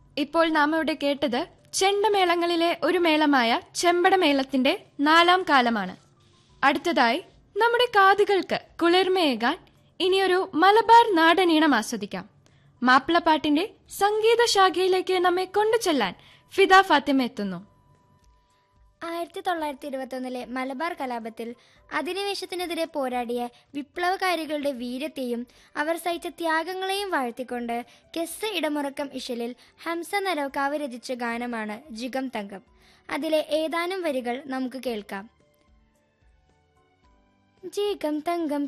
ഇപ്പോൾ നാം ഇവിടെ കേട്ടത് ചെണ്ടമേളങ്ങളിലെ ഒരു മേളമായ ചെമ്പടമേളത്തിന്റെ നാലാം കാലമാണ് അടുത്തതായി നമ്മുടെ കാതുകൾക്ക് കുളിർമയേകാൻ ഇനിയൊരു മലബാർ നാടനീണം ആസ്വദിക്കാം മാപ്പിളപ്പാട്ടിന്റെ സംഗീത ശാഖയിലേക്ക് നമ്മെ കൊണ്ടുചെല്ലാൻ ഫിദ ഫാത്തിമ എത്തുന്നു ആയിരത്തി തൊള്ളായിരത്തി ഇരുപത്തൊന്നിലെ മലബാർ കലാപത്തിൽ അധിനിവേശത്തിനെതിരെ പോരാടിയ വിപ്ലവകാരികളുടെ വീര്യത്തെയും അവർ സഹിച്ച ത്യാഗങ്ങളെയും വാഴ്ത്തിക്കൊണ്ട് കെസ് ഇടമുറക്കം ഇശലിൽ ഹംസ നരവക്കാവ് രചിച്ച ഗാനമാണ് ജിഗം തങ്കം അതിലെ ഏതാനും വരികൾ നമുക്ക് കേൾക്കാം ജിഗം തങ്കം